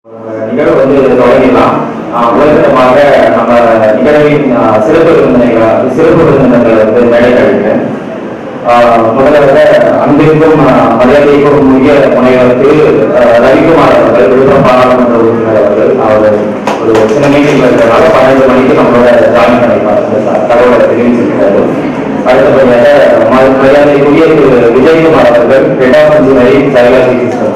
நிகழ்வு வந்து தொடங்கிடலாம் ஆஹ் முதற்கட்டமாக நம்ம நிகழ்வின் ஆஹ் சிறப்பு விருந்தினர்கள் சிறப்பு விருந்தினர்கள் வந்து மேடை அழைக்கிறேன் ஆஹ் முதல்ல அன்பிற்கும் ஆஹ் மரியாதைக்கும் முக்கிய முனைவருக்கு ஆஹ் ரவிக்குமார் அவர்கள் விழுப்புரம் பாராளுமன்ற உறுப்பினர் அவர்கள் அவர் ஒரு சின்ன மீட்டிங் இருக்கிறதுனால பன்னெண்டு மணிக்கு நம்மளோட ஜாயின் பண்ணிப்பார் தகவலை தெரிவிச்சிருக்கிறாரு அடுத்தபடியாக ம- மரியாதைக்குரிய திரு விஜயகுமார் அவர்கள் head of engineering psychology system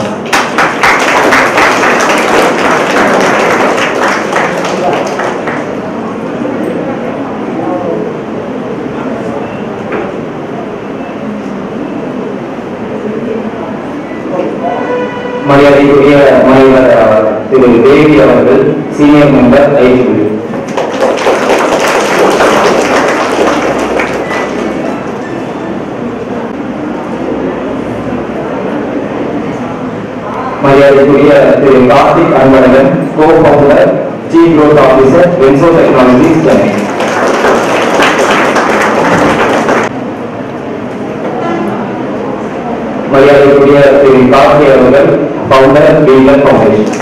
மரியாதைக்குரிய முனைவர் அஹ், திரு தேவி அவர்கள் சீனியர் மெம்பர் ஐசிபி மரியாதைக்குரிய திரு Karthik Anbazhagan co founder chief growth officer Venzo technologies Chennai மரியாதைக்குரிய திரு கார்த்தி அவர்கள் ஃபவுண்டர் பீலர் ஃபவுண்டேஷன்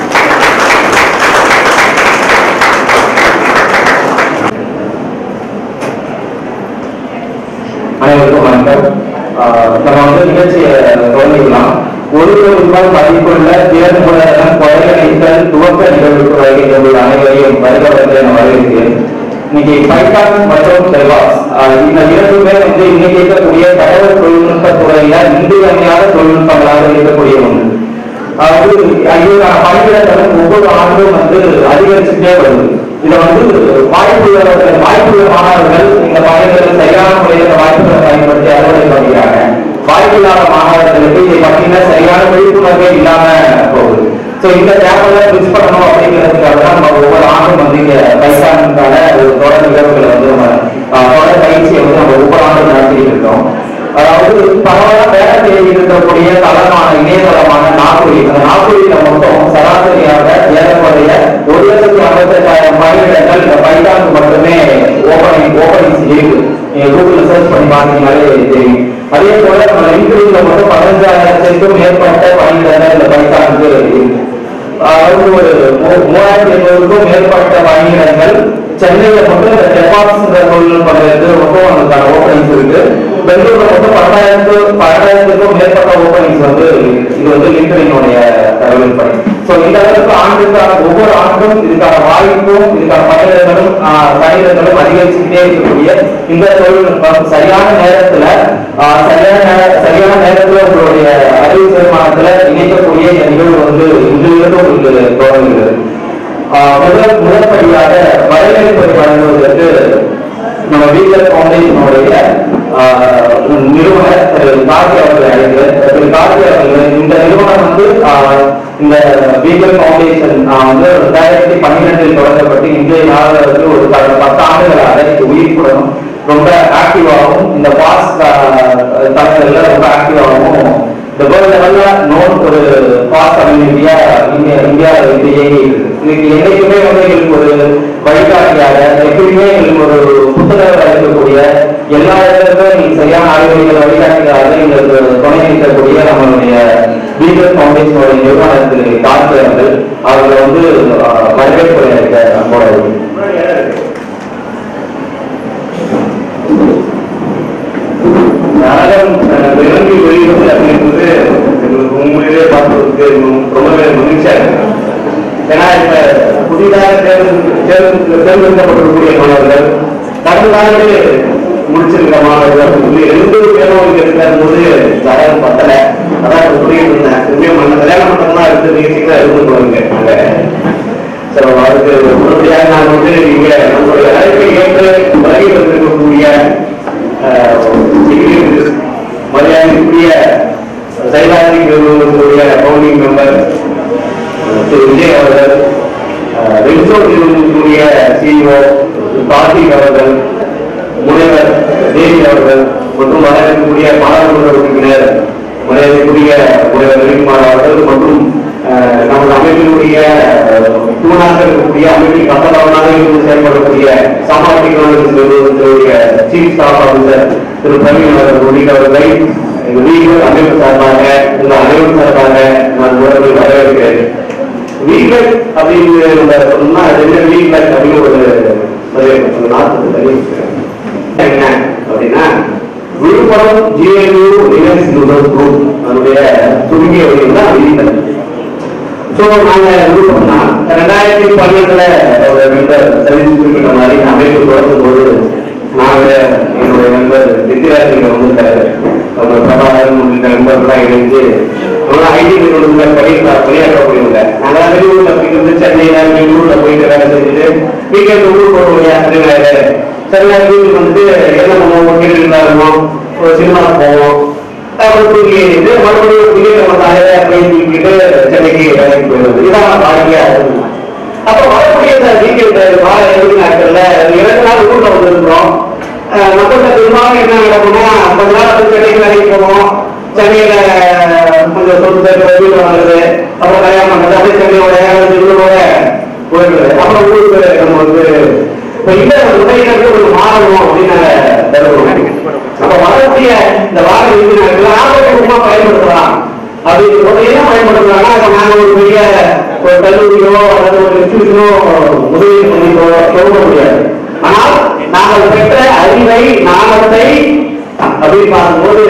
அனைவருக்கும் வணக்கம் ஆஹ் நம்ம வந்து நிகழ்ச்சியை தொடங்கிடலாம் ஒரு ரூபாய் மதிப்புள்ள தேர்தல் கொலையணித்தல் துவக்க நிகழ்வுக்கு வருகின்ற அனைவரையும் வருகிறவர்களை நான் வரவேற்கிறேன் இன்னைக்கு பைத்தான் மற்றும் டெவாஸ் இந்த இரண்டுமே வந்து இன்னைக்கு இருக்கக்கூடிய தகவல் தொழில்நுட்ப துறையில இன்றியமையாத தொழில்நுட்பங்களாக இருக்கக்கூடிய ஒன்று அதாவது ஐநூறு பணியிடங்களும் ஒவ்வொரு ஆண்டும் வந்து அதிகரிச்சுட்டே வருது இதை வந்து வாய்ப்புள்ளவர்கள் வாய்ப்புள்ள மாணவர்கள் இந்த பணிகளை சரியான முறையில் இந்த வாய்ப்புகளை பயன்படுத்தி அறுவடை பண்ணுகிறாங்க வாய்ப்பில்லாத மாணவர்களுக்கு இதை பற்றின சரியான விழிப்புணர்வே இல்லாம போகுது ஸோ இந்த கேப்பை மிஸ் பண்ணணும் அப்படிங்கிறதுக்காக தான் நம்ம ஒவ்வொரு ஆண்டும் வந்து இங்க பைசானுக்கான ஒரு தொடர் நிகழ்வுகளை வந்து நம்ம ஆஹ், தொடர் பயிற்சியை வந்து நம்ம ஒவ்வொரு ஆண்டும் நடத்திட்டு இருக்கோம் அதாவது பரவாயில்ல வேலை தேடி இருக்கக்கூடிய தளமான இணையதளமான நாக்குழி அந்த நாக்குழியில மொத்தம் சராசரியாக ஏறக்குறைய ஒரு லட்சத்தி ஐம்பத்தெட்டாயிரம் பணியிடங்கள் இந்த பைத்தானுக்கு மட்டுமே ஓபனிங் ஓபனிங்ஸ் இருக்கு நீங்க கூகுள்ல சர்ச் பண்ணி பார்த்தீங்கன்னாலே தெரியும் அதே போல நம்ம லிங்க்டின்ல மட்டும் பதினஞ்சாயிரத்திற்கும் மேற்பட்ட பணியிடங்கள் இந்த பைத்தானுக்கு இருக்கு அதாவது ஒரு மூ- மூவாயிரத்தி ஐநூறுக்கும் மேற்பட்ட பணியிடங்கள் சென்னையில மட்டும் இந்த டெபாசிட் தொழில்நுட்பங்களுக்கு மட்டும் அதுக்கான ஓப்பனிங்ஸ் இருக்கு பெங்களூர்ல மட்டும் பன்னெண்டாயிரத்து பன்னெண்டாயிரத்துக்கும் மேற்பட்ட ஓப்பனிங்ஸ் வந்து இருக்கு. இது வந்து லிங்கரினுடைய தகவல் படி ஸோ இந்த அளவுக்கு ஆண்டுக்கான ஒவ்வொரு ஆண்டும் இதுக்கான வாய்ப்பும் இதுக்கான பணியிடங்களும் ஆஹ், பணியிடங்களும் அதிகரிச்சுக்கிட்டே இருக்கக்கூடிய இந்த தொழில்நுட்பம் சரியான நேரத்துல ஆஹ், சரியான நேர- சரியான நேரத்துல உங்களுடைய அறிவு பெருமானத்துல இணைக்கக்கூடிய இந்த நிகழ்வு வந்து இன்றிலிருந்து உங்களுக்கு தொடங்குகிறது ஆஹ், முதல் முதற்படியாக வரவேற்பை வழங்குவதற்கு நம்ம வீகர் ஃபவுண்டேஷனுடைய ஆஹ், நிறுவனர் திரு கார்த்தி அவர்களை அழைக்கிறேன் திரு கார்த்தி அவர்கள் இந்த நிறுவனம் வந்து ஆஹ், இந்த வீகர் ஃபவுண்டேஷன் ஆஹ், வந்து ரெண்டாயிரத்தி பன்னிரெண்டில் தொடங்கப்பட்டு இன்றைய நாள் வரைக்கும் ஒரு கடந்த பத்து ஆண்டுகளாக இது உயிர்ப்புடனும் ரொம்ப ஆக்டிவாகவும் இந்த பாஸ் தளங்கள்ல ரொம்ப ஆக்டிவாகவும் இந்த வேர்ல்ட் லெவல்ல நோன் ஒரு பாஸ் கம்யூனிட்டியா இந்தியா இந்தியா வந்து இயங்கி இருக்கு இதுக்கு என்னைக்குமே வந்து எங்களுக்கு ஒரு வழிகாட்டியாக எப்பயுமே எங்களுக்கு ஒரு புத்தகங்கள் இருக்கக்கூடிய எல்லா இடத்துலையுமே எங்களுக்கு சரியான ஆய்வுகள் வழிகாட்டியாக எங்களுக்கு துணை நிற்கக்கூடிய நம்மளுடைய பீகர் ஃபவுண்டேஷனோட நிறுவனத்திற்கு காத்திரங்கள் அவர்களை வந்து ஆஹ், வரவேற்பு இருக்க நம்மளோட நரகம் அஹ், விளங்கி வெளியிடுவது அப்படின்றது எங்களுக்கு உண்மையிலே பார்ப்பதற்கு ரொம்ப- ரொம்பவே மகிழ்ச்சியா இருக்கு ஏன்னா இப்ப புதிதாக தேர்வு தேர்வு- தேர்ந்தெடுக்கப்பட்டிருக்கக்கூடிய மாணவர்கள் கடந்த ஆண்டு முடிச்சிருக்க மாணவர்கள் அப்படின்னு சொல்லி ரெண்டு பேரும் இங்க இருக்கும் போது தரம் பத்தல அதான் இப்ப சொல்லிட்டு இருந்தேன் உண்மையை மன்ன கல்யாணம் மட்டும்தான் அடுத்த நிகழ்ச்சிக்கு தான் இருந்து போறீங்க நாங்க ஸோ அதுக்கு முன்னோடியாக நான் வந்து இங்க நம்மளுடைய அழைப்பை ஏற்று வருகை வந்திருக்கக்கூடிய மரியாதைக்குரிய சைலாந்தி நிறுவனத்துடைய பவுண்டிங் மெம்பர் திரு விஜய் அவர்கள் ரென்சோ நிறுவனத்துடைய சிஇஓ கார்த்திக் அவர்கள் முனைவர் தேவி அவர்கள் மற்றும் வரவேற்கக்கூடிய பாராளுமன்ற உறுப்பினர் மரியாதைக்குரிய முனைவர் ரவிக்குமார் அவர்கள் மற்றும் அஹ், நமது அமைப்பினுடைய அஹ், தூணாக இருக்கக்கூடிய அமைப்பின் கட்டளவனாக இருந்து செயல்படக்கூடிய சாமாஜிக டெக்னாலஜிஸ் நிறுவனத்தினுடைய சீஃப் ஸ்டாஃப் ஆஃபீஸர் திரு பிரவீன் அவர்கள் உள்ளிட்டவர்களை எங்கள் வீடு அமைப்பு சார்பாக உங்கள் அனைவரும் சார்பாக நான் உறவை வரவேற்கிறேன் வீக்லெட் அப்படின்னு நம்ம சொன்னா அது என்ன வீக்லெட் அப்படின்னு ஒரு ஒரு நாற்பது தனி என்ன அப்படின்னா விழுப்புரம் ஜிஎன்யூ ரிலையன்ஸ் குரூப் அதனுடைய சுருங்கிய வழியில் தான் வீக்லெட் ஸோ நாங்கள் விழுப்புரம் தான் ரெண்டாயிரத்தி பன்னெண்டுல ஒரு மெம்பர் சர்வீஸ் குறிப்பிட்ட மாதிரி அமைப்பு தொடங்கும் போது நாங்கள் என்னுடைய நண்பர் வித்யார்த்திகள் வந்திருக்காரு அவங்க பிரபாகரன் உள்ளிட்ட நண்பர்கள்லாம் இணைந்து அவங்க ஐடி நிறுவனத்தில் பணியாற்ற பணியாற்றக்கூடியவங்க நாங்கள் வெளியூர்ல போயிட்டு சென்னையில பெங்களூர்ல போயிட்டு வேலை செஞ்சுட்டு வீக்கெண்ட் ஊர் போடுவோம் அப்படின்னாரு சரியா வீட்டுக்கு வந்துட்டு என்ன பண்ணுவோம் கேட்டு இருந்தோம் ஒரு சினிமா போவோம் அப்புறம் தூங்கி எழுந்து மறுபடியும் திடீர்னு நம்ம தலையில அப்படின்னு தூக்கிட்டு சென்னைக்கு வேலைக்கு போயிடுவது இதான் வாழ்க்கையா இருக்கும் அப்ப வரக்கூடிய இந்த வீக்கெண்ட் வார இறுதி நாட்கள்ல இரண்டு நாள் ஊர்ல வந்திருக்கிறோம் அஹ் நம்மள்ட்ட பெரும்பாலும் என்ன நடக்கும்னா கொஞ்ச நாள் வந்து சென்னைக்கு வேலைக்கு போவோம் சென்னையில கொஞ்சம் சொத்து சேர்த்து வீடு வாங்குறது அப்புறம் கல்யாணம் பண்றது அப்படியே சென்னையோட இவங்களோட போயிடுறது அப்புறம் ஊருக்கு நம்ம வந்து இப்ப இந்த முறையிலிருந்து ஒரு மாறணும் அப்படின்னு நாங்க தருவோம் அப்ப வரக்கூடிய இந்த வார இறுதி நாட்கள் ஆரோக்கியமா பயன்படுத்தலாம் அப்படின்னு ஒரு என்ன பயன்படுத்தலாம்னா அதை நாங்க ஒரு பெரிய ஒரு கல்லூரியோ அல்லது ஒரு இன்ஸ்டியூஷனோ முதலீடு பண்ணி சொல்ல முடியாது ஆனால் நாங்கள் பெற்ற அறிவை ஞானத்தை அப்படின்னு பார்க்கும்போது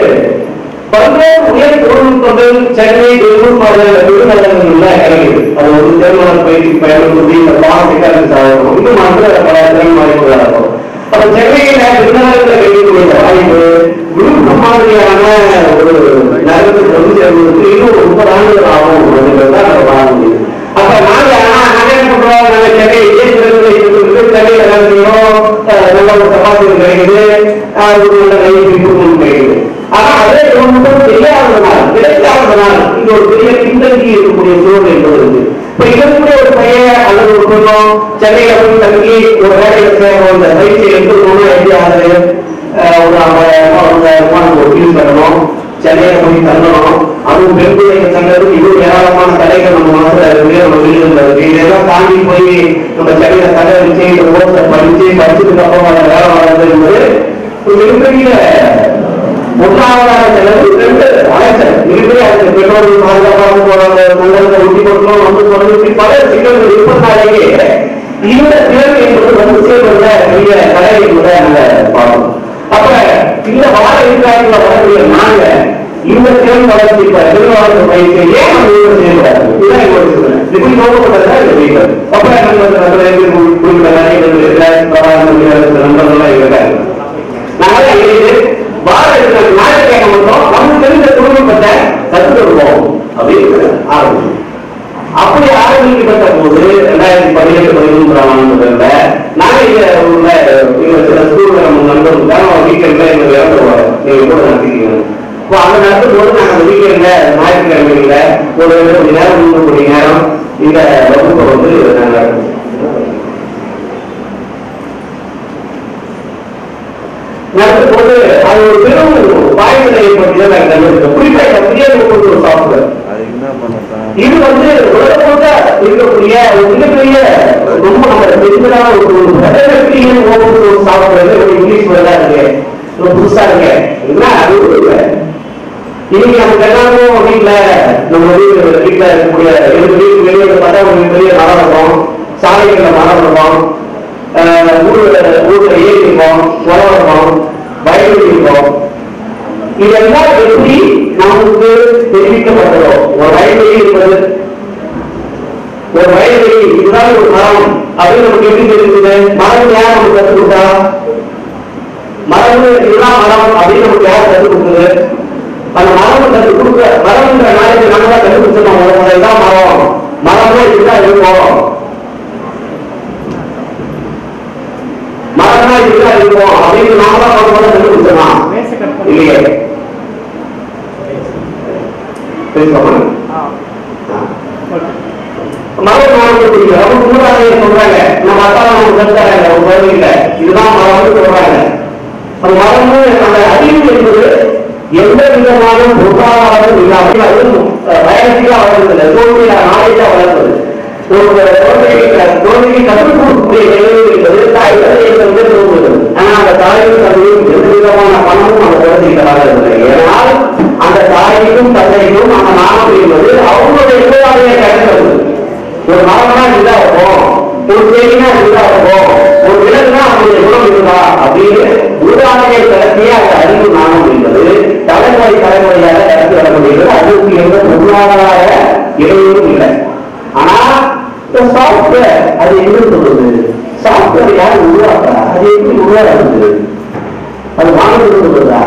பல்வேறு உயர் தொழில்நுட்பங்கள் சென்னை பெங்களூர் மாதிரி பெருநகரங்கள்ல இறங்குது அது ஒரு தேர்வாளர் பயிற்சி பயன்படுத்தி இந்த பாடத்திட்டங்கள் சாதகம் இன்னும் மற்ற பல திறன் வாய்ப்புகளாக இருக்கும் அப்ப சென்னையில பெருநகரத்தில் கிடைக்கக்கூடிய வாய்ப்பு விழுப்புரம் மாதிரியான ஒரு நகரத்துக்கு வந்து சேர்வதற்கு இன்னும் ஒரு முப்பது ஆண்டுகள் ஆகும் அப்படின்றது தான் நம்ம பார்க்க முடியும் அப்ப நாங்க ஆனா நாங்க என்ன பண்றோம் நாங்க சென்னை இதே சிறந்த இருக்கு சென்னையில வேலை செய்யறோம் அஹ் நல்ல ஒரு சமாளிப்பு கிடைக்குது அஹ் ஒரு நல்ல கையில் இம்ப்ரூவ்மெண்ட் கிடைக்குது ஆனா அதே ஒன்றும் தெரியாததுனால் கிடைக்காததுனால் இங்க ஒரு பெரிய பின்தங்கி இருக்கக்கூடிய சூழல் என்பது இருக்கு இப்ப இருக்கக்கூடிய ஒரு பையன் அல்லது ஒரு பொண்ணும் சென்னையில போய் தங்கி ஒரு வேலையில சேரணும் இந்த பயிற்சி எடுத்துக்கணும்னா எப்படி ஆகுது அஹ் ஒரு ஐம்பதாயிரம் அறுபதாயிரம் நம்ம ஒரு ஃபீஸ் கட்டணும் சென்னையில போய் தங்கணும் அதுவும் பெண் பிள்ளைங்க தங்கிறதுக்கு இன்னும் ஏராளமான தடைகள் நம்ம மனசுல இருக்கு நம்ம வீடுல இருக்கு இதெல்லாம் தாண்டி போய் நம்ம சென்னையில தடை வச்சு இந்த கோர்ஸை படிச்சு படிச்சதுக்கு அப்புறம் அந்த வேலை வளர்றது என்பது ஒரு மிகப்பெரிய முதலாவதாக செலவு ரெண்டு அலைச்சல் மிகப்பெரிய அலைச்சல் பெற்றோர்கள் பாதுகாப்பாக போறாங்க நண்பர்களை ஒட்டி கொடுக்கணும் வந்து போறது இப்படி பல சிக்கல்கள் இருப்பதாலேயே இந்த தேர்வு என்பது வந்து சேர்வத பெரிய தடை என்பதை நாங்க பார்க்கணும் அப்ப இந்த வார இறுதியில் வரக்கூடிய நாங்க இந்த தேர்வு வளர்ச்சி இப்ப திருவாரூர் பயிற்சியை ஏன் நம்ம இவ்வளவு செய்யக்கூடாது இதுதான் எங்களோட சிந்தனை இப்படி நோக்கப்பட்டதா இந்த வீட்டில் அப்ப நண்பர்கள் நண்பர்கள் குறிப்பிட்ட நிறைய பிரபாகரன் நண்பர்கள்லாம் இருக்காங்க நாங்க எழுதி வார இருக்கிற ஞாயிற்றுக்கிழமை மட்டும் நமக்கு தெரிஞ்ச குடும்பத்தை கற்றுக் கொடுப்போம் அப்படின்னு ஆரம்பிச்சோம் அப்படி ஆரம்பிக்கப்பட்ட போது ரெண்டாயிரத்தி பதினெட்டு பதிமூன்றாம் ஆண்டுல நாங்க இங்க உள்ள இங்க சில ஸ்கூல்ல நம்ம நண்பர்கள் தான் வீக்கெண்ட்ல எங்க இறந்துருவாங்க நீங்க கூட நடத்திக்கீங்க இப்போ அந்த நடத்தும் போது நாங்க அந்த வீக்கெண்ட்ல ஞாயிற்றுக்கிழமையில ஒரு ரெண்டு மணி நேரம் மூணு மணி நேரம் இந்த வகுப்பை வந்து நாங்க நடத்துவோம். நடத்தும் போது அது ஒரு பெரும் வாய்ப்பை ஏற்படுத்தியதை நாங்கள் கண்டுபிடிச்சோம் குறிப்பா இந்த புதிய ஒரு சாஃப்ட்வேர் அது என்ன பண்ணத்தான் இது வந்து உலகம் முழுக்க இருக்கக்கூடிய ஒரு மிகப்பெரிய ரொம்ப நம்ம தெரிஞ்சதான ஒரு பெரிய ஓப்பன் சோர்ஸ் சாஃப்ட்வேர் ஒரு இங்கிலீஷ் வேர்டா இருக்கு ரொம்ப புதுசா இருக்கு என்ன அது ஒரு இல்ல. இன்னைக்கு நமக்கு எல்லாருக்கும் வீட்டுல நம்ம வீட்டு வீட்டுல இருக்கக்கூடிய எங்க வீட்டு வெளியே பார்த்தா ஒரு பெரிய மரம் இருக்கும் சாலைகள்ல மரம் இருக்கும் ஆஹ் ஊர்ல ஊர்ல ஏரி இருக்கும் குளம் இருக்கும் வயல்வெளி இருக்கும் இதெல்லாம் எப்படி நமக்கு தெரிவிக்கப்பட்டதோ ஒரு வயல்வெளி இருப்பது ஒரு வயல்வெளி இதுதான் ஒரு மரம் அப்படின்னு நமக்கு எப்படி தெரிஞ்சது மரம் யார் நமக்கு கற்றுக் கொடுத்தா மரம் இதுதான் மரம் அப்படின்னு நமக்கு யார் கற்றுக் கொடுத்தது அந்த மரம் கற்றுக் கொடுக்க மரம்ன்ற நாளைக்கு நம்ம தான் கற்றுக் கொடுத்துருக்கோம் ஒரு முறை தான் மரம் மரம்னா இதுதான் இருக்கும் மரம்னா இதுதான் இருக்கும் அப்படின்னு நாம தான் பார்த்து கற்றுக் கொடுத்துருக்கோம் இல்லையே பேசுவோமா மரம் மாறக்கூடிய அவங்க மூணாவது சொல்றாங்க நம்ம அப்பா நம்ம கருத்தாங்க அவங்க குழந்தைங்க இதுதான் மரம்னு சொல்றாங்க அந்த மரம்னு அந்த அறிவு என்பது எந்த விதமான பொருளாதாரம் இல்லாமல் அது வயலட்டிக்கா வளர்ந்தது சோசியலா நாலேஜா வளர்ந்தது ஒரு குழந்தைக்கு குழந்தைக்கு கற்றுக் கொடுக்கக்கூடிய நிலைமை என்பது தாய் தந்தையை வந்து தோன்றுவது ஆனா அந்த தாய்க்கும் தந்தையும் எந்த விதமான பணமும் அந்த குழந்தைக்கு தராதில்லை ஏனால் அந்த தாய்க்கும் தந்தைக்கும் அந்த நாமம் என்பது அவங்களுடைய எதிராளியை கிடைக்கிறது சாஃப்ட்வேர் இருக்குது அது வாங்குறது சொல்றதா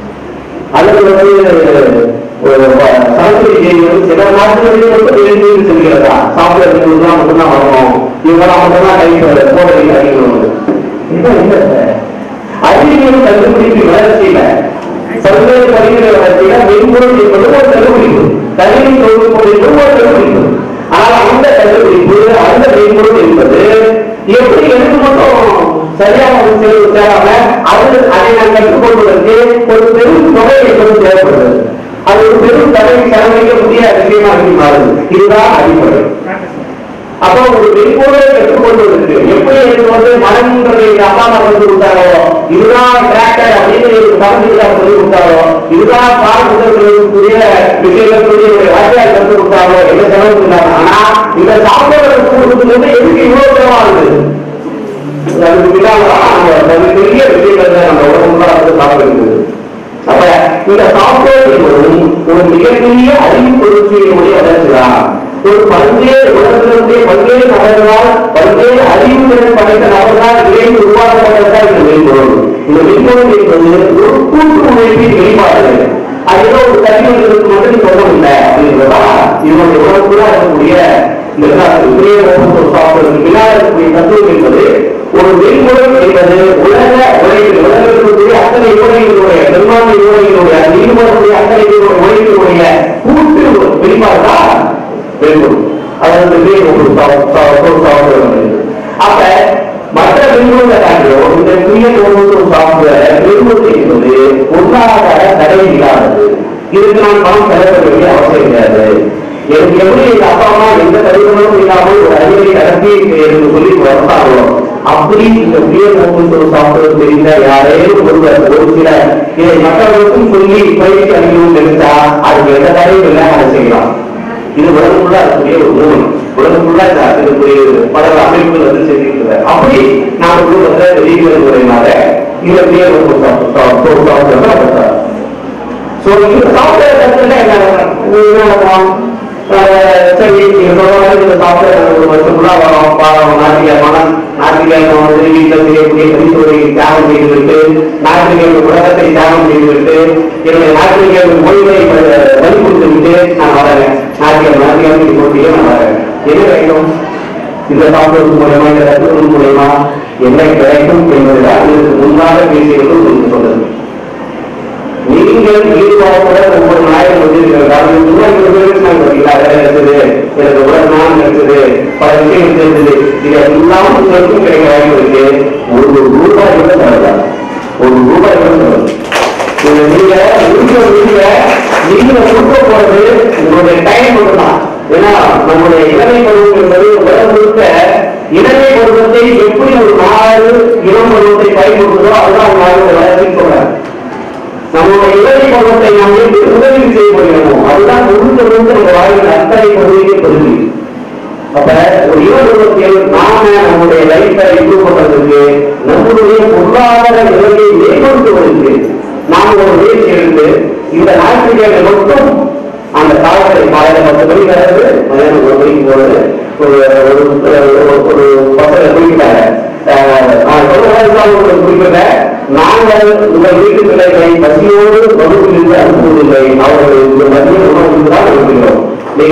அல்லது வந்து ஒரு சரஸ்வதி தேவி வந்து சில நாட்களிலே வந்து எழுந்து செல்கிறதா சாஃப்ட்வேர் தான் மட்டும்தான் வரணும் இவங்களாம் மட்டும்தான் டைப் போட அறிவிக்கணும் இதுதான் இல்லை சார் அறிவியல் கண்டுபிடிப்பு வளர்ச்சியில பல்வேறு கருவிகளை வளர்ச்சியில மென்பொருள் என்பது ஒரு கண்டுபிடிப்பு கணினி தொழில்நுட்பம் என்பது ஒரு கண்டுபிடிப்பு ஆனால் அந்த கண்டுபிடிப்பு அந்த மென்பொருள் என்பது எப்படி எனக்கு மட்டும் சரியாக ஒரு செலவு சேராம அது அதை நான் கற்றுக்கொள்வதற்கு ஒரு பெரும் தொகை என்பது தேவைப்படுது அது ஒரு பெரும் தொகை செலவழிக்க முடியாத விஷயமா இருக்கு மாறுது இதுதான் அடிப்படை அப்போ ஒரு மென்பொருளை கற்றுக்கொள்வதற்கு எப்படி எனக்கு வந்து மனம்ன்றதை எங்க அப்பா அம்மா சொல்லி கொடுத்தாரோ இதுதான் டிராக்டர் அப்படின்னு எனக்கு பகுதியில் அவர் சொல்லி கொடுத்தாரோ இதுதான் பால் முதற்கூடிய விஷயங்களுக்குரிய ஒரு வாத்தியார் கற்றுக் கொடுத்தாரோ என்ன செலவு கொடுத்தாங்க ஆனா இந்த சாப்பிட கொடுக்குறது எதுக்கு இவ்வளவு செலவாகுது அதுக்கு பின்னால நம்ம ஒரு பெரிய விஷயங்கள் தான் நம்ம உடம்புல வந்து சாப்பிடுறது அப்ப இந்த சாஃப்ட்வேர் என்பதும் ஒரு மிகப்பெரிய அறிவு பொருட்சியினுடைய வளர்ச்சிதான் ஒரு பல்வேறு உலகத்தினுடைய பல்வேறு நபர்களால் பல்வேறு அறிவு திறன் படைத்த நபர்களால் இணைந்து உருவாக்கப்பட்டதுதான் இந்த மென்பொருள் இந்த மென்பொருள் என்பது ஒரு கூட்டு உழைப்பின் வெளிப்பாடு அது ஏதோ ஒரு தனிமனிதனுக்கு மட்டும் சொல்ல முடியல அப்படின்றதா இதனுடைய உலகத்துல இருக்கக்கூடிய இந்த சாஃப்ட்வேருக்கு பின்னால் இருக்கக்கூடிய தத்துவம் என்பது ஒரு மென்பொருள் என்பது உலக உலகில் உலகத்திற்குரிய அத்தனை உலகினுடைய பெரும்பான்மை உலகினுடைய ஈடுபடக்கூடிய அத்தனை உலகினுடைய கூட்டு வெளிப்பாடு தான் மென்பொருள் அதாவது வேறு ஒரு சாஃப்ட்வேர் அப்ப மற்ற மென்பொருளை காட்டிலும் இந்த புதிய தொழில்நுட்ப சாஃப்ட்வேர் மென்பொருள் என்பது பொருளாதார தடை இல்லாதது இதுக்கு நான் பணம் செலவிட வேண்டிய அவசியம் கிடையாது எனக்கு எப்படி எங்க அப்பா அம்மா எந்த தகுதிகளும் இல்லாமல் ஒரு அறிவை நடத்தி எனக்கு சொல்லி வளர்த்தாங்களோ அப்படி இந்த உயர் தொழில்நுட்ப சாஃப்ட்வேர் தெரிந்த யாரேனும் ஒருவர் ஒரு சில இதை மற்றவர்களுக்கும் சொல்லி பயிற்சி அளிக்கணும்னு நினைச்சா அதுக்கு எந்த தடையும் இல்லை அதை செய்யலாம் இது உலகம் ஃபுல்லா இருக்கக்கூடிய ஒரு மூலம் உலகம் ஃபுல்லா இருக்கக்கூடிய பல அமைப்புகள் வந்து செஞ்சுட்டு அப்படி நாம குடும்பத்துல ரீதிகள் முறையினால இந்த உயர் சாஃப்ட்வேர் சோ இந்த சாஃப்ட்வேர் கத்துனா என்ன என்ன பண்ணுவோம் அஹ் சரி நீங்க சொல்ற மாதிரி இந்த சாஃப்ட்வேர் ஒரு வருஷம் ஃபுல்லா வரும் பாடம் ஞாயிற்றுக்கிழமை ஞாயிற்றுக்கிழமை வந்து வீட்டில் செய்யக்கூடிய பரிசோதனை தியாகம் செய்துவிட்டு ஞாயிற்றுக்கிழமை உலகத்தை தியாகம் செய்துவிட்டு என்னுடைய ஞாயிற்றுக்கிழமை மொழிகளை வழி கொடுத்து விட்டு நான் வரேன் ஞாயிற்றுக்கிழமை ஞாயிற்றுக்கிழமை போட்டியே நான் வரேன் என்ன வேண்டும் இந்த சாஃப்ட்வேர் மூலயமா இந்த கற்றுக்கொள் மூலயமா என்ன கிடைக்கும் என்பதுதான் இதற்கு முன்பாக பேசியது உங்களுக்கு சொன்னது நீங்கள் ஈடுபாடுடன் ஒவ்வொரு நாயகம் வந்திருக்கிறார் சும்மா இந்த பேருக்கு நான் பார்த்தீங்களா வேலை கிடைச்சது எனக்கு உடல் நாள் கிடைச்சது பல விஷயங்கள் தெரிஞ்சது இது எல்லாம் உங்களுக்கும் கிடைக்க வாய்ப்பு இருக்கு ஒரு ரூபாய் கூட தரலாம் ஒரு ரூபாய் கூட தரலாம் நீங்க நீங்க முடிஞ்ச முடியல நீங்க கொடுக்க போறது உங்களுடைய டைம் மட்டும்தான் ஏன்னா நம்முடைய இளமை பருவம் என்பது உலகம் முழுக்க இளமை பருவத்தை எப்படி ஒரு நாடு இளம் பருவத்தை பயன்படுத்துதோ அதுதான் நாடு வளர்ச்சின்னு சொல்றாங்க நம்முடைய இளமை பருவத்தை நாம் எப்படி உதவி செய்ய முடியுமோ அதுதான் முழுக்க முழுக்க நம்ம வாழ்வில் அத்தனை பகுதியை பகுதி அப்ப ஒரு இளம்பருவத்தில் நாம நம்முடைய லைஃபை இம்ப்ரூவ் பண்றதுக்கு நம்முடைய பொருளாதார நிலையை மேம்படுத்துவதற்கு நாம் ஒரு முயற்சி எடுத்து இந்த ஞாயிற்றுக்கிழமை மட்டும் அந்த காலத்தை காலையில பத்து மணிக்கு வர்றது மதியானம் ஒரு மணிக்கு போறது ஒரு ஒரு ஒரு- ஒரு பசங்க குறிப்பிட்டாங்க நான் சொல்ற மாதிரி தான் உங்களுக்கு குறிப்பிட்ட நாங்கள் உங்கள் வீட்டு பிள்ளைகளை பசியோடு வகுப்பிலிருந்து அனுப்புவதில்லை அவர்கள் இந்த மதிய உணவு தான் அனுப்புகிறோம் நீங்க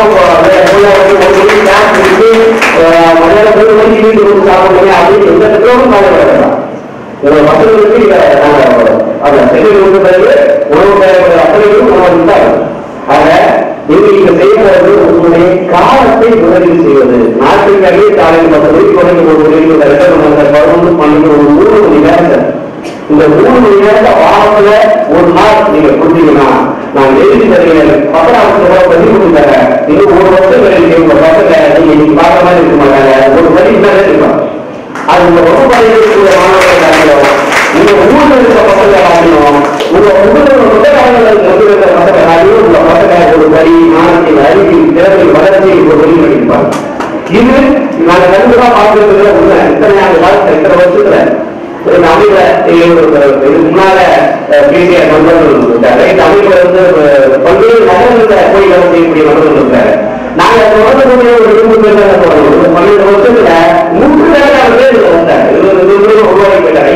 சாப்பிடாம மதியானம் ஒரு மணிக்கு வீட்டுக்கு வந்து சாப்பிடுறீங்க அப்படின்னு எந்த திட்டமும் காலை வேண்டாம் உங்க மக்களுக்கு இத நாங்க அந்த செல்லில் வந்து பிறகு உணவு தேவைப்படுற அத்தனைக்கும் உணவு இருந்தாங்க ஆக நீங்க இங்க செய்ய போறது உங்களுடைய காலத்தை முதலீடு செய்வது நாட்டுக்காகவே காலையில் பத்து மணிக்கு உடனே ஒரு மணிக்கு இந்த ரெண்டு மணி நேரம் பதினொன்று பன்னெண்டு ஒரு மூணு மணி நேரம் இந்த மூணு மணி நேரத்தை வாரத்துல ஒரு நாள் நீங்க கொடுத்தீங்கன்னா நான் எழுதி தருகிறேன் பத்தாயிரத்து ரூபாய் பதிவு கொடுத்தாங்க இன்னும் ஒரு வருஷம் கழிச்சு உங்க பசங்க நீங்க இன்னைக்கு பார்க்க மாதிரி இருக்க மாட்டாங்க ஒரு படி மேலே இருப்பாங்க அது உங்க வகுப்பறையில் இருக்கக்கூடிய மாணவர்கள் காரணம் உங்க ஊர்ல இருக்க பசங்க காரணம் உங்க ஊர்ல புத்தகங்கள் கொண்டு இருக்கிற பசங்க காரணம் உங்க பசங்க ஒரு படி மாணவத்தின் அறிவின் திறமை வளர்ச்சி ஒரு படி பண்ணிருப்பாங்க இது நாங்க கண்டிப்பா பார்க்கறதுல உண்மை இத்தனை ஆண்டு காலத்துல இத்தனை வருஷத்துல ஒரு தமிழ்ல இதுக்கு முன்னால பேசிய நண்பர்கள் இருக்காரு தமிழ்ல வந்து அஹ், பல்வேறு நகரங்கள்ல போய் வேலை செய்யக்கூடிய நண்பர்கள் இருக்காரு நாங்க தொடர்புடைய ஒரு இருபது பேர் தான் போறோம் ஒரு பன்னெண்டு வருஷத்துல நூற்று கணக்கான பேர் இதுல வந்தாங்க இருபது நூறு பேர் உருவாக்கி போயிட்டாங்க இங்க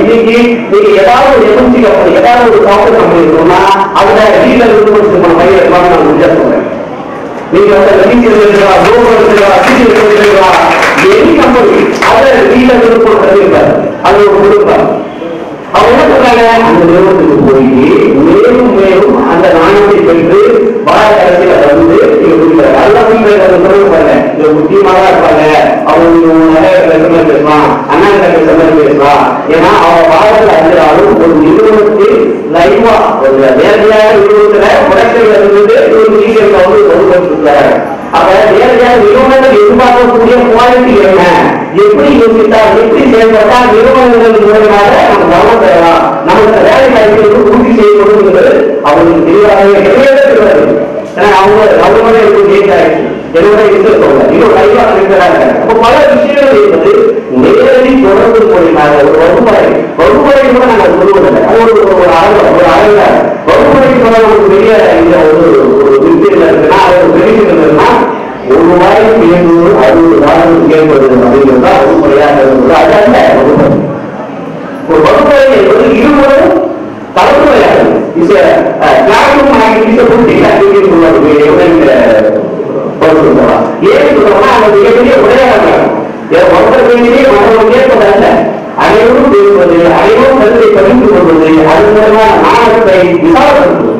நீங்க ஏதாவது ஒரு எம்என்சி கம்பெனி ஏதாவது ஒரு சாஃப்ட்வேர் கம்பெனி இருக்கணும்னா அதுல வீட்டில் இருந்து நம்ம பையன் இருப்பான்னு நான் முடிஞ்சா சொல்றேன் நீங்க வந்து ரஜினி இருக்கலாம் கோபுரம் இருக்கலாம் அசிஜி இருக்கலாம் எனி கம்பெனி அதுல வீட்டில் இருந்து போட்டு இருப்பாரு அது ஒரு குடும்பம் அவங்க என்ன சொல்றாங்க அந்த நிறுவனத்துக்கு போய் மேலும் மேலும் அந்த நாணயத்தை பெற்று வார கடைசியில வந்து நீங்க கொடுக்குறாங்க அதெல்லாம் வீட்டுல சொல்லுங்க பாருங்க இந்த முக்கியமாக இருப்பாங்க அவங்க நிறைய பேசுறது பேசலாம் அண்ணா பேசுற மாதிரி பேசலாம் ஏன்னா அவங்க வாரத்தில் அஞ்சு நாளும் ஒரு நிறுவனத்தில் லைவா ஒரு நேரடியாக நிறுவனத்துல உடற்கையில இருந்து ஒரு நீங்க வந்து சொல்லிருக்காங்க அப்ப நேரடியாக நிறுவனங்கள் எதிர்பார்க்கக்கூடிய குவாலிட்டி என்ன எப்படி யோசித்தால் எப்படி செயல்பட்டால் நிறுவனங்கள் மூலமாக நம்ம கவனம் பெறலாம் நமக்கு வேலை வாய்ப்புகளுக்கு பூர்த்தி செய்யப்படும் என்பது அவங்களுக்கு தெளிவாகவே நிறைய தெரியாது ஏன்னா அவங்க அவங்களோட இருக்கும் டேட் ஆயிடுச்சு என்னோட இன்ட்ரெஸ்ட் இல்லை இன்னும் லைவா இருக்கிறாங்க அப்ப பல விஷயங்கள் என்பது நேரடி தொடர்பு மூலியமாக ஒரு வகுப்பறை வகுப்பறை கூட நாங்கள் சொல்லுவதில்லை அது ஒரு ஒரு அளவு ஒரு அளவுல வகுப்பறை கூட ஒரு பெரிய இந்த ஒரு ஒரு வித்தியில் இருக்குன்னா அது ஒரு பெரிய இருக்குன்னா ஒரு வாரம் பேசுவது அறுபது வாரம் கேட்பது அப்படிங்கிறது தான் வகுப்பறையாக இருந்தது அது அல்ல வகுப்பறை ஒரு வகுப்பறை என்பது இருவரும் தலைமுறையாக is classroom activities putting activities சொல்லுவாங்க எவ்வளவு பொறுத்து சொல்லலாம் ஏன் சொல்றோம்னா அந்த மிகப்பெரிய உரையாடல் ஒருத்தர் பேசியே மற்றவங்க கேட்பதல்ல அனைவரும் பேசுவது அனைவரும் கருத்தை பகிர்ந்து கொள்வது அது மூலமா நாணத்தை விசாலப்படுத்துவது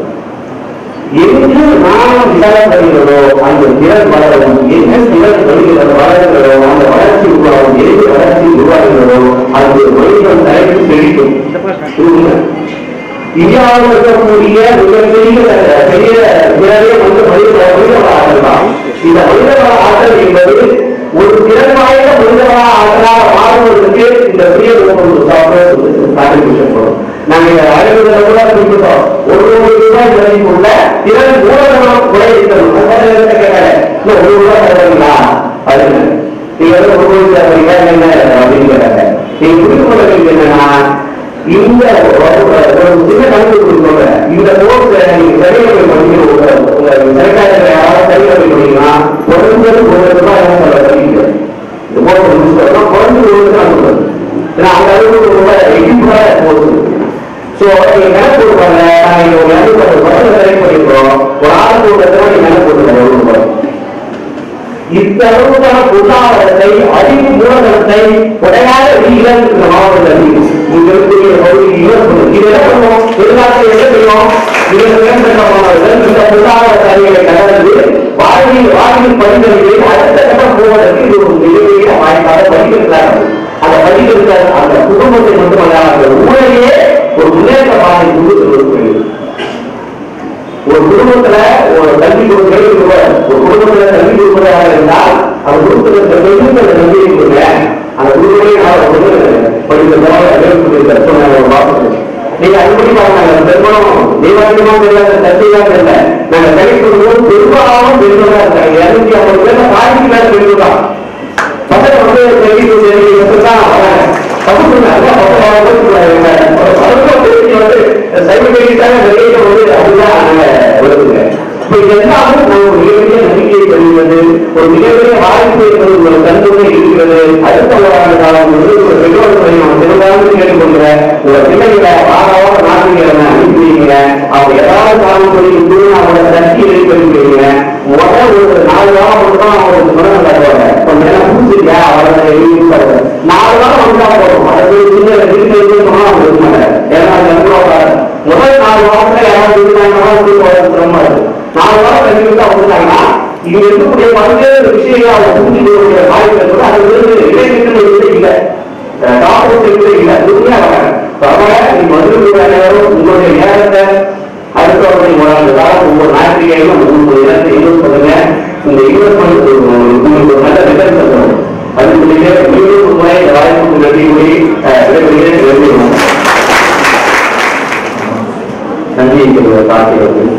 எங்கு நாணம் விசாலப்படுகிறதோ அந்த திறன் வளரும் என்ன திறன் வருகிறது வளர்கிறதோ அந்த வளர்ச்சி உருவாகும் எது வளர்ச்சி உருவாகிறதோ அது மனிதன் தலைப்பு செழிக்கும் இது உண்மை. இந்தியாவில் இருக்கக்கூடிய மிகப்பெரிய பெரிய திறனே வந்து மனித மனிதவள ஆற்றல் தான் இந்த மனிதவள ஆற்றல் என்பது ஒரு திறன் வாய்ந்த மனிதவள ஆற்றலாக மாறுவதற்கு இந்த சுய ஒரு சாஃப்ட்வேர் கான்ட்ரிபியூஷன் பண்ணும் நாங்க அறிவுகளை கூட குறிப்பிட்டோம் ஒரு கோடி ரூபாய் மதிப்புள்ள திறன் மூலதனம் கூட இருக்கணும் அது கேட்கல இல்ல ஒரு ரூபாய் தருவீங்களா அதுக்கு நீங்க வந்து ஒரு கோடி தருவீங்க என்ன அப்படின்னு கேட்டாங்க நீங்க புரிந்து கொள்ள வேண்டியது என்னன்னா இந்த ஒரு ஒரு சின்ன கணக்கு கொடுக்கோங்க இந்த கோர்ஸ் நீங்க சரியா போய் படிக்கிற உங்க உங்க சர்க்கார யாராவது சரியா போய் படிக்கலாம் குறைஞ்சது ஒரு ரூபாய் என்ன சொல்ல படிக்க இந்த கோர்ஸ் முடிச்சுட்டோம்னா குறைஞ்சது ஒரு ரூபாய் கொடுக்கணும் ஏன்னா அந்த அளவுக்கு ரொம்ப எகிப்தா போகுது சோ நீங்க கணக்கு கொடுப்பாங்க நாங்க இங்க ஒரு இரநூத்தி ஐம்பது பசங்க செலக்ட் பண்ணிருக்கோம் ஒரு ஆளுக்கு ஒரு லட்சம் ரூபாய் நீங்க கணக்கு கொடுங்க ஒரு ரூபாய் இத்தளவுக்கான பொருளாதாரத்தை அறிவு மூலதனத்தை உடையாத வீரர் இந்த மாவட்டத்தில் இங்க இருக்கக்கூடிய பகுதி இவர் இது என்ன பண்ணுவோம் எதிர்காலத்தில் என்ன செய்வோம் இவர் மேம்பட்ட மாணவர்கள் இந்த பொருளாதார தரங்களை கடந்து வாழ்வில் வாழ்வில் படித்தவர்களை அடுத்த கட்டம் போவதற்கு இது ஒரு மிகப்பெரிய வாய்ப்பாக படிக்கிறார்கள் அந்த படிக்கிற அந்த குடும்பத்தை மட்டுமல்ல அந்த ஊழையே ஒரு முன்னேற்ற பாதை கொண்டு செல்வது ஒரு குடும்பத்துல ஒரு கல்வி கொடுக்கிறது ஒருவர் ஒரு குடும்பத்துல கல்வி கொடுப்பதாக இருந்தால் அந்த குடும்பத்துல பெண்கள் கல்வியை கொடுங்க அந்த குடும்பமே நான் வந்து படித்த சொன்ன நீங்க அதுபடி பாருங்க பெரும்பாலும் தெய்வாதிகமா தெரியல சத்தியமா தெரியல நாங்க கல்வி கொடுக்கும்போது பெரும்பாலும் பெண்களா இருக்காங்க இருநூத்தி ஐம்பது பேர்ல பாதிக்கு மேல பெண்கள் தான் பசங்க வந்து கல்வி கொடுத்து தான் வராங்க தப்பு சொன்னாங்க சைமல்டேனியஸாக வெளியே வந்து அதுதான் நாங்க வருதுங்க இப்ப இது எல்லாமே நான் ஒரு மிகப்பெரிய நம்பிக்கையை பெறுகிறது ஒரு மிகப்பெரிய வாய்ப்பு என்பது ஒரு கருத்துமே இருக்கிறது அடுத்த ஒரு காலம் வந்து ஒரு பெற்றோர்களை நான் பெரும்பாலும் கேட்டுக்கொள்கிறேன் உங்க பிள்ளைகளை வாராவார ஞாயிற்றுக்கிழமை அனுப்பி வைங்க அவங்க ஏதாவது காலம் சொல்லி இன்னும் அவங்களோட சக்தி வெளிப்படுத்துவீங்க முதல் ஒரு நாலு வாரம் மட்டும் தான் அவங்களுக்கு குணம் தருவாங்க கொஞ்சம் நேரம் புரிஞ்சுக்க அவரை நாலு வாரம் வந்தா போதும் அதை சின்ன வீட்டுல இருந்து சொன்னா அவங்க இருக்க மாட்டாங்க ஏன்னா அது வந்து முதல் நாலு வாரத்துல யாராவது இருந்தாங்கன்னா வந்து சிரமமா இருக்கு நாலு வாரம் கண்டிப்பா வந்துட்டாங்கன்னா இங்க இருக்கக்கூடிய பல்வேறு விஷயங்களை அவங்க புரிஞ்சுக்கக்கூடிய வாய்ப்பு இருக்குது அது வந்து இடைநிலை இல்லை டாக்டர் செக்டர் இல்லை துணியா வராங்க பரவாயில்ல நீங்க வந்து நேரம் உங்களுடைய நேரத்தை அடுத்தவர்கள் மூலம் காலம் ஒவ்வொரு ஞாயிற்றுக்கிழமை உங்களுக்கு நேரத்தை இன்வெஸ்ட் பண்ணுங்க இந்த இன்வெஸ்ட்மெண்ட் உங்களுக்கு ஒரு நல்ல ரிட்டர்ன் தரும் அது சொல்லிட்டு மீண்டும் ஒரு முறை இந்த வாய்ப்புக்கு நன்றி கூறி விடைபெறுகிறேன் நன்றி கார்த்திகை